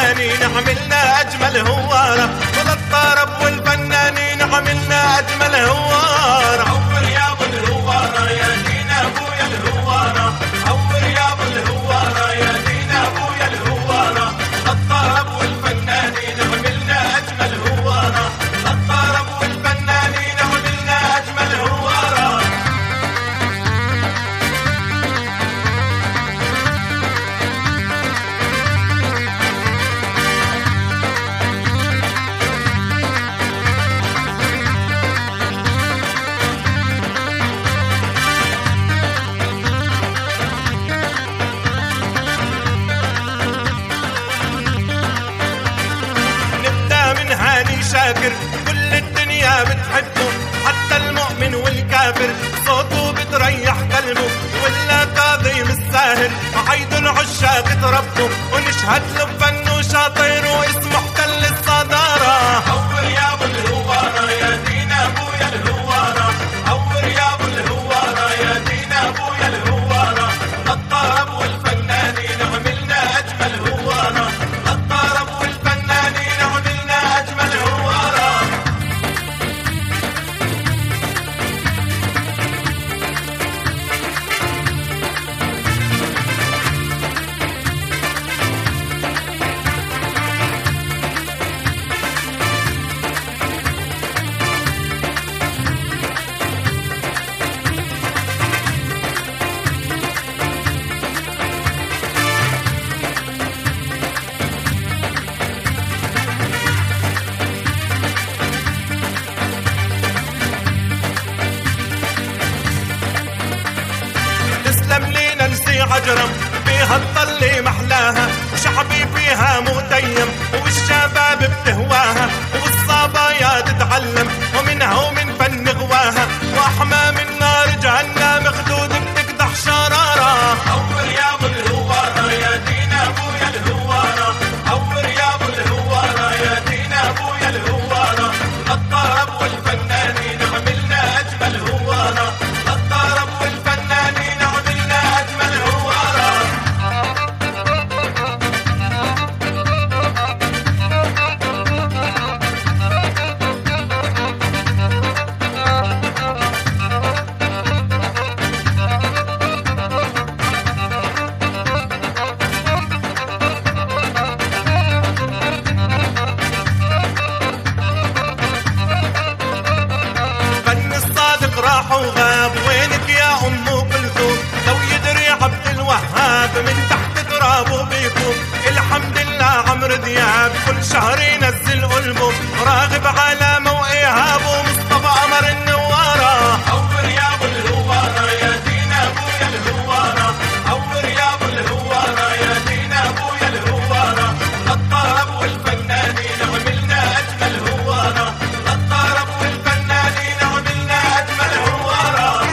والفنانين عملنا أجمل هوارة وللطرب والفنانين عملنا أجمل هوارة عور يا ابو الهوارة يا دين ابويا الهوارة عور يا ابو الهوارة يا دين ابويا الهوارة الطرب والفنانين عملنا اجمل هوارة الطرب والفنانين عملنا اجمل هوارة نبدأ من هاني شاكر كل الدنيا بتحبه حتى المؤمن والكافر صوته بتريح قلبه ولا كاظم الساهر عيد العشاق تربه ونشهد له بفنه شاطر واسمه احتل الصدارة عور يا ابو الهوارة يا دين ابويا الهوارة عور يا ابو الهوارة يا دين ابويا الهوارة الطرب والفنانين عملنا اجمل هوارة الطرب والفنانين عملنا اجمل هوارة تسلم لي ننسي عجرم فيها تطلي محلاها وشعبي فيها متيم والشباب بتهواها والصبايا تتعلم ومنها ومن فن غواها واحمى من نار جهنم خدود بتقدح شرارة عور يا ابو الهوارة يا دين ابويا الهوارة عور يا ابو الهوارة يا دين ابويا الهوارة الطرب والفنانين عملنا اجمل هوارة الطرب والفنانين عملنا اجمل هوارة فن الصادق راح وغاب وينك يا ام كلثوم لو يدري عبد الوهاب من تحت ترابه بيكون الحمد لله عمرو دياب كل شهر ينزل ألبوم راغب على وايهاب ومصطفى قمر النواره عور يا ابو الهوارة يا دين ابويا الهوارة عور يا ابو الهوارة يا دين ابويا الهوارة الطرب والفنانين عملنا اجمل هوارة الطرب والفنانين عملنا اجمل هوارة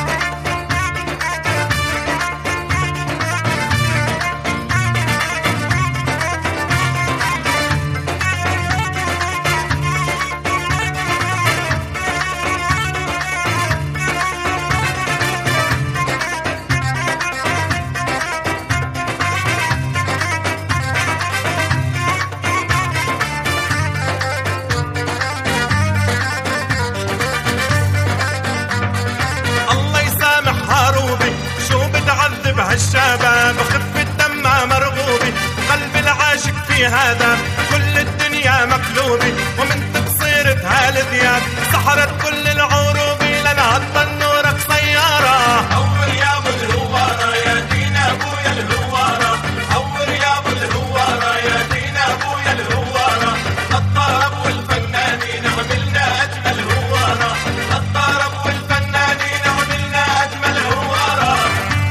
الله يسامح هاروبي شو بتعذب هالشباب خف الدم مرغوبي قلب العاشق في هذا كل الدنيا مقلوبي ومن تقصيرة هالذياب سحرت كل العروبي لنهض نورك سيارة عور يا ابو الهوارة يا دين ابويا الهوارة عور يا ابو الهوارة يا دين ابويا الهوارة الطرب والفنانين عملنا اجمل هوارة الطرب والفنانين عملنا اجمل هوارة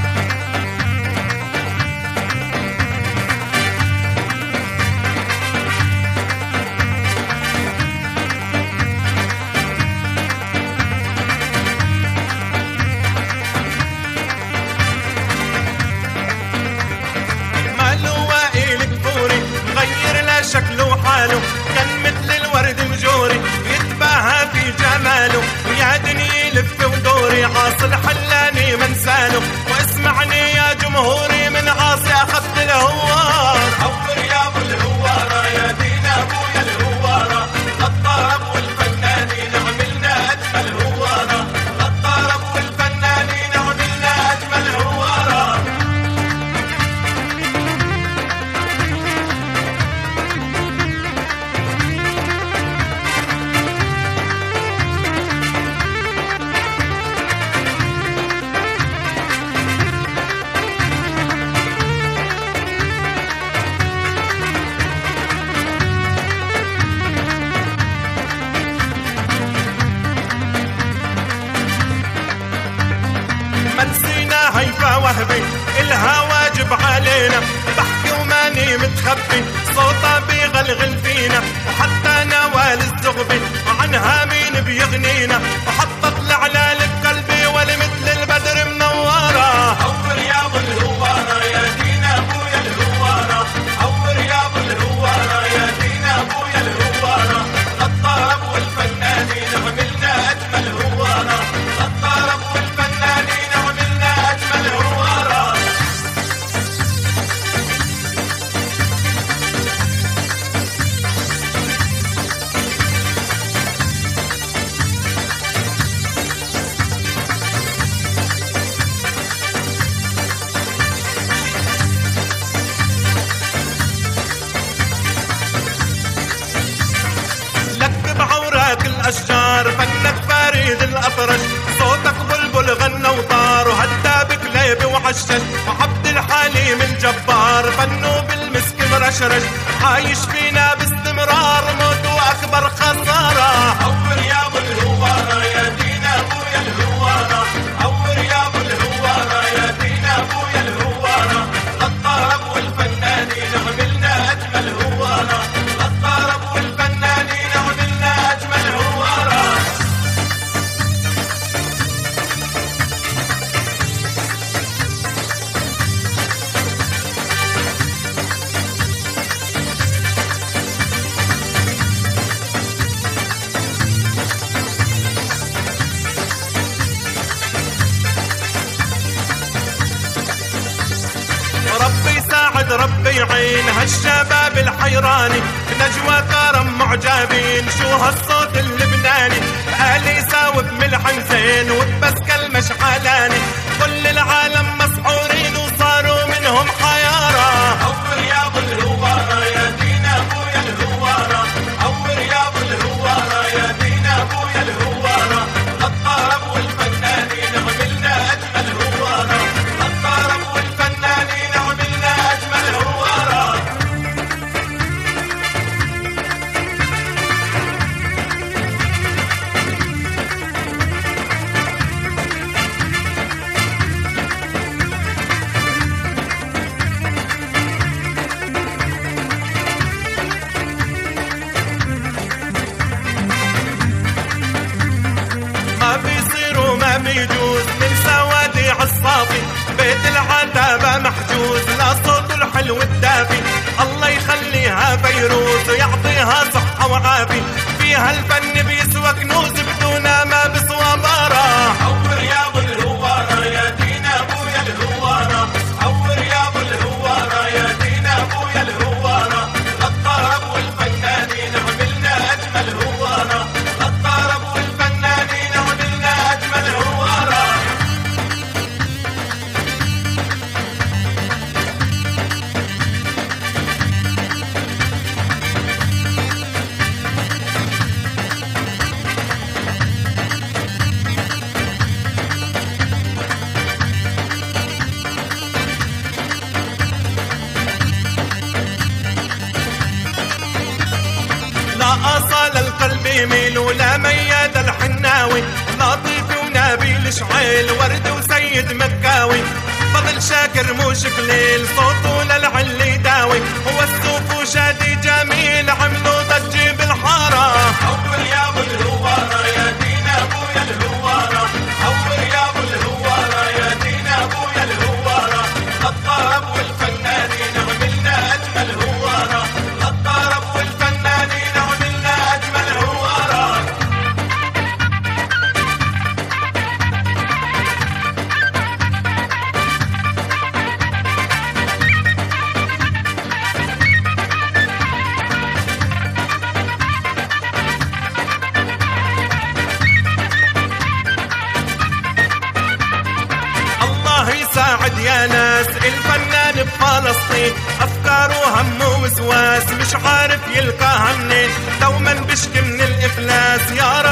ماله وائل كفوري غير لا شكله وحاله كان مثل الورد مجوري يتباهى في جماله يا دنيا يلف ودوري عاصي حلاني منساله واسمعني يا جمهوري من عاصي اخذت الهوار عور يا ابو الهوارة علينا بحكي وماني متخبي صوتها بيغلغل فينا وحتى نوال الزغبي عنها مين بيغنينا وحطت العلال بقلبي ولمثل البدر منورة عور يا ابو الهوارة يا دين ابويا الهوارة عور يا ابو الهوارة يا دين ابويا الهوارة الطرب والفنانين عملنا اجمل هوارة الطرب والفنانين عملنا اجمل هوارة لك بعوراك الاشجار فنك فريد الافرج صوتك بلبل غنى وطار وهدى بكليب وعشش وعبد الحليم الجبار فنه بالمسك مرشرش عايش فينا باستمرار موت واكبر خساره عور يا ابو الهوارة يا دين ابويا الهوارة عور يا ابو الهوارة يا دين ابويا الهوارة الطرب والفنانين عملنا اجمل هوارة الطرب والفنانين عملنا اجمل هوارة ربي يساعد ربي يعين هالشباب الحيراني بنجوى كرم معجبين شو هالصوت اللبناني قال يساوي بملحن زين وبس كلمة شحالاني كل العالم مسحورين وصاروا منهم حيارة عور يا ابو الهوارة يا دين ابويا الهوارة عور يا ابو الهوارة يا دين ابويا الهوارة الطرب والفنانين عملنا اجمل هوارة الطرب والفنانين عملنا اجمل هوارة ما بيصير وما بيجوز من سوادع الصافي بيت العتابة محجوز لا صوت الحلو الدافي الله يخليها فيروز ويعطيها صحة وعافية فيها الفن بيسوى كنوز بدون ما بسوى بارة عور يا ابو الهوارة يا دين ابويا الهوارة عور يا ابو الهوارة يا دين ابويا الهوارة الطرب والفنانين عملنا اجمل هوارة الطرب والفنانين عملنا اجمل هوارة لا أصال القلب يميل ولا مياد الحناوي لطيف ونبيل شعيل ورد وسيد مكاوي فضل شاكر مو شكليل صوته للعل يداوي هو السوق وشادي جميل عملوا ضجي بالحارة عور يا ابو الهوارة يا دين ابويا الهوارة عور يا ابو الهوارة يا دين ابويا الهوارة الطرب والفنانين عملنا اجمل هوارة الطرب والفنانين عملنا اجمل هوارة الله يساعد يا ناس الفنان بفلسطين افكاره هم وسواس مش عارف يلقاها منين دوما بشكي من الافلاس يا